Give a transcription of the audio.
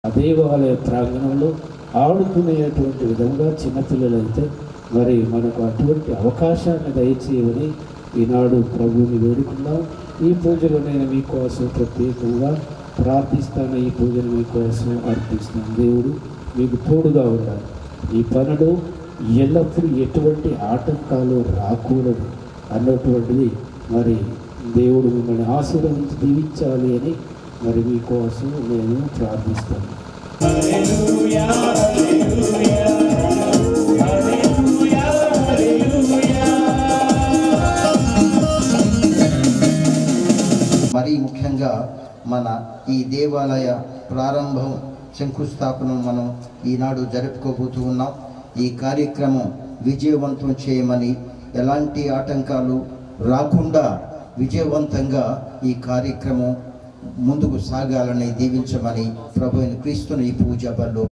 ఆ దేవాలయ ప్రాంగణంలో ఆడుకునేటువంటి విధంగా చిన్నపిల్లలైతే మరి మనకు అటువంటి అవకాశాన్ని దయచేయమని ఈనాడు ప్రభువుని వేడుకున్నాం ఈ పూజలో నేను మీకోసం ప్రత్యేకంగా ప్రార్థిస్తాను ఈ పూజను మీకోసం అర్పిస్తాను దేవుడు మీకు తోడుగా ఉండాలి ఈ పనులు ఎల్లప్పుడూ ఎటువంటి ఆటంకాలు రాకూడదు అన్నటువంటిది మరి దేవుడు మిమ్మల్ని ఆశీర్వదించి దీవించాలి అని మరి మీకోసం నేను ప్రార్థిస్తాను మరీ ముఖ్యంగా మన ఈ దేవాలయ ప్రారంభం శంకుస్థాపనం మనం ఈనాడు జరుపుకోబోతూ ఉన్నాం ఈ కార్యక్రమం విజయవంతం చేయమని ఎలాంటి ఆటంకాలు రాకుండా విజయవంతంగా ఈ కార్యక్రమం ముందుకు సాగాలని దీవించమని ప్రభు అయిన క్రీస్తుని ఈ పూజ బల్లో